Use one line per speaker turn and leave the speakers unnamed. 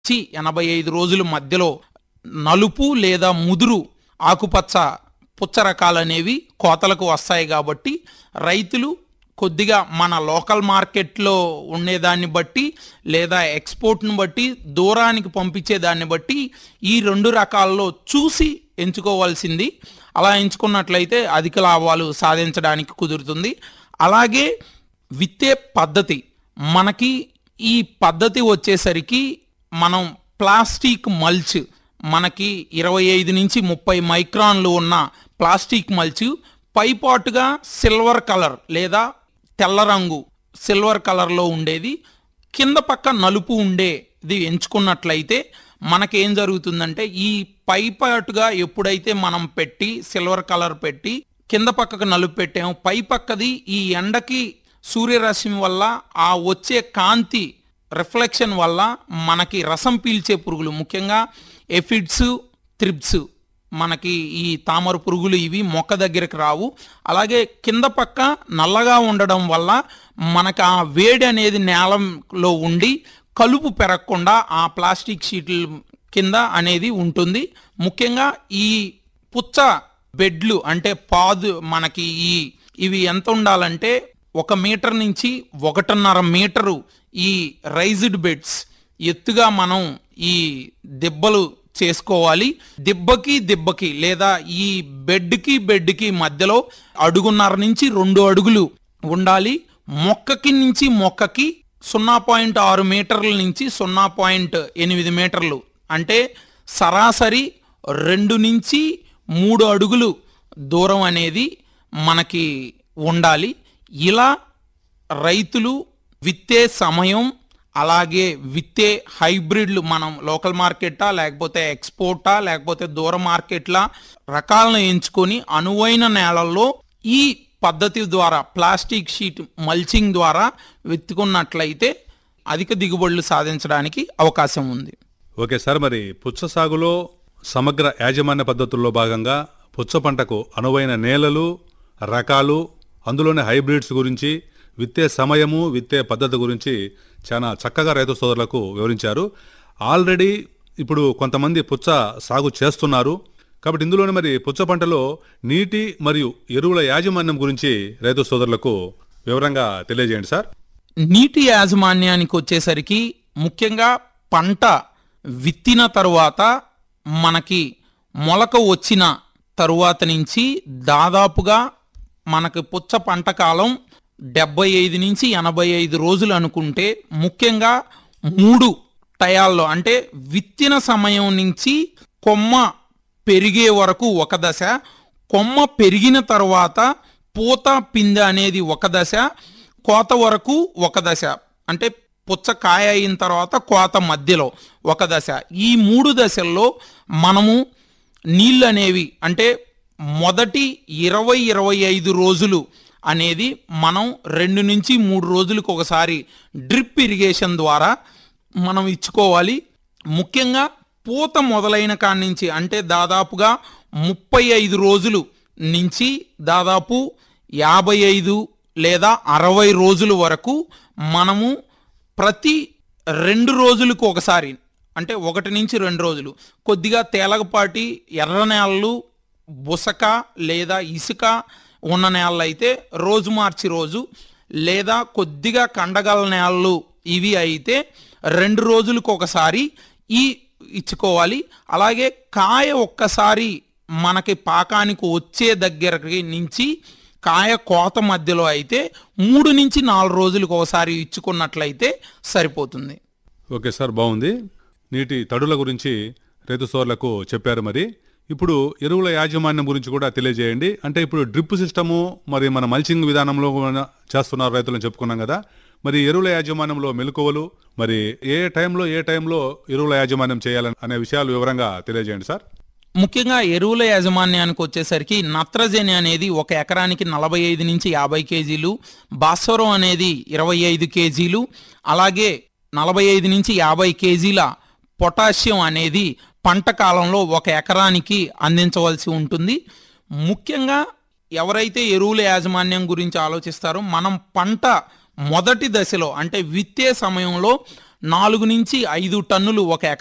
చి ఎనభై ఐదు రోజుల మధ్యలో నలుపు లేదా ముదురు ఆకుపచ్చ పుచ్చ రకాలు అనేవి కోతలకు వస్తాయి కాబట్టి రైతులు కొద్దిగా మన లోకల్ మార్కెట్లో ఉండేదాన్ని బట్టి లేదా ఎక్స్పోర్ట్ను బట్టి దూరానికి పంపించే దాన్ని బట్టి ఈ రెండు రకాల్లో చూసి ఎంచుకోవాల్సింది అలా ఎంచుకున్నట్లయితే అధిక లాభాలు సాధించడానికి కుదురుతుంది అలాగే విత్తే పద్ధతి మనకి ఈ పద్ధతి వచ్చేసరికి మనం ప్లాస్టిక్ మల్చ్ మనకి ఇరవై ఐదు నుంచి ముప్పై మైక్రాన్లు ఉన్న ప్లాస్టిక్ మల్చ్ పైపాటుగా సిల్వర్ కలర్ లేదా తెల్ల రంగు సిల్వర్ కలర్లో ఉండేది కింద పక్క నలుపు ఉండేది ఎంచుకున్నట్లయితే మనకేం జరుగుతుందంటే ఈ పైపాటుగా ఎప్పుడైతే మనం పెట్టి సిల్వర్ కలర్ పెట్టి కింద పక్కకు నలుపు పెట్టాము పై పక్కది ఈ ఎండకి సూర్యరశ్మి వల్ల ఆ వచ్చే కాంతి రిఫ్లెక్షన్ వల్ల మనకి రసం పీల్చే పురుగులు ముఖ్యంగా ఎఫిడ్స్ త్రిప్స్ మనకి ఈ తామర పురుగులు ఇవి మొక్క దగ్గరికి రావు అలాగే కింద పక్క నల్లగా ఉండడం వల్ల మనకు ఆ వేడి అనేది నేలలో ఉండి కలుపు పెరగకుండా ఆ ప్లాస్టిక్ షీట్ల కింద అనేది ఉంటుంది ముఖ్యంగా ఈ పుచ్చ బెడ్లు అంటే పాదు మనకి ఈ ఇవి ఎంత ఉండాలంటే ఒక మీటర్ నుంచి ఒకటిన్నర మీటరు ఈ రైజ్డ్ బెడ్స్ ఎత్తుగా మనం ఈ దెబ్బలు చేసుకోవాలి దిబ్బకి దిబ్బకి లేదా ఈ బెడ్కి బెడ్కి మధ్యలో అడుగున్నర నుంచి రెండు అడుగులు ఉండాలి మొక్కకి నుంచి మొక్కకి సున్నా పాయింట్ ఆరు మీటర్ల నుంచి సున్నా పాయింట్ ఎనిమిది మీటర్లు అంటే సరాసరి రెండు నుంచి మూడు అడుగులు దూరం అనేది మనకి ఉండాలి ఇలా రైతులు విత్తే సమయం అలాగే విత్తే హైబ్రిడ్లు మనం లోకల్ మార్కెటా లేకపోతే ఎక్స్పోర్టా లేకపోతే దూర మార్కెట్లా రకాలను ఎంచుకొని అనువైన నేలల్లో ఈ పద్ధతి ద్వారా ప్లాస్టిక్ షీట్ మల్చింగ్ ద్వారా విత్తుకున్నట్లయితే అధిక దిగుబడులు సాధించడానికి అవకాశం ఉంది
ఓకే సార్ మరి పుచ్చ సాగులో సమగ్ర యాజమాన్య పద్ధతుల్లో భాగంగా పుచ్చ పంటకు అనువైన నేలలు రకాలు అందులోనే హైబ్రిడ్స్ గురించి విత్తే సమయము విత్తే పద్ధతి గురించి చాలా చక్కగా రైతు సోదరులకు వివరించారు ఆల్రెడీ ఇప్పుడు కొంతమంది పుచ్చ సాగు చేస్తున్నారు కాబట్టి ఇందులోనే మరి పుచ్చ పంటలో నీటి మరియు ఎరువుల యాజమాన్యం గురించి రైతు సోదరులకు వివరంగా తెలియజేయండి సార్
నీటి యాజమాన్యానికి వచ్చేసరికి ముఖ్యంగా పంట విత్తిన తరువాత మనకి మొలక వచ్చిన తరువాత నుంచి దాదాపుగా మనకి పుచ్చ పంట కాలం డెబ్బై ఐదు నుంచి ఎనభై ఐదు రోజులు అనుకుంటే ముఖ్యంగా మూడు టయాల్లో అంటే విత్తిన సమయం నుంచి కొమ్మ పెరిగే వరకు ఒక దశ కొమ్మ పెరిగిన తర్వాత పూత పిందె అనేది ఒక దశ కోత వరకు ఒక దశ అంటే పుచ్చ కాయ అయిన తర్వాత కోత మధ్యలో ఒక దశ ఈ మూడు దశల్లో మనము నీళ్ళు అనేవి అంటే మొదటి ఇరవై ఇరవై ఐదు రోజులు అనేది మనం రెండు నుంచి మూడు రోజులకు ఒకసారి డ్రిప్ ఇరిగేషన్ ద్వారా మనం ఇచ్చుకోవాలి ముఖ్యంగా పూత మొదలైన కాడి నుంచి అంటే దాదాపుగా ముప్పై ఐదు రోజులు నుంచి దాదాపు యాభై ఐదు లేదా అరవై రోజుల వరకు మనము ప్రతి రెండు రోజులకు ఒకసారి అంటే ఒకటి నుంచి రెండు రోజులు కొద్దిగా తేలగపాటి ఎర్ర నేలలు బుసక లేదా ఇసుక ఉన్న నేలలు అయితే రోజు మార్చి రోజు లేదా కొద్దిగా కండగల నేలలు ఇవి అయితే రెండు రోజులకు ఒకసారి ఈ ఇచ్చుకోవాలి అలాగే కాయ ఒక్కసారి మనకి పాకానికి వచ్చే దగ్గరకి నుంచి కాయ కోత మధ్యలో అయితే మూడు నుంచి నాలుగు రోజులకు ఒకసారి ఇచ్చుకున్నట్లయితే సరిపోతుంది
ఓకే సార్ బాగుంది నీటి తడుల గురించి రైతు సోర్లకు చెప్పారు మరి ఇప్పుడు ఎరువుల యాజమాన్యం గురించి కూడా తెలియజేయండి అంటే ఇప్పుడు డ్రిప్ సిస్టము మరి మన మల్చింగ్ విధానంలో కూడా చేస్తున్నారు రైతులను చెప్పుకున్నాం కదా మరి ఎరువుల యాజమాన్యంలో మెలకువలు మరి ఏ టైంలో ఏ టైంలో ఎరువుల యాజమాన్యం చేయాలని అనే విషయాలు వివరంగా తెలియజేయండి సార్
ముఖ్యంగా ఎరువుల యాజమాన్యానికి వచ్చేసరికి నత్రజని అనేది ఒక ఎకరానికి నలభై ఐదు నుంచి యాభై కేజీలు భాస్వరం అనేది ఇరవై ఐదు కేజీలు అలాగే నలభై ఐదు నుంచి యాభై కేజీల పొటాషియం అనేది పంట కాలంలో ఒక ఎకరానికి అందించవలసి ఉంటుంది ముఖ్యంగా ఎవరైతే ఎరువుల యాజమాన్యం గురించి ఆలోచిస్తారో మనం పంట మొదటి దశలో అంటే విత్తే సమయంలో నాలుగు నుంచి ఐదు టన్నులు ఒక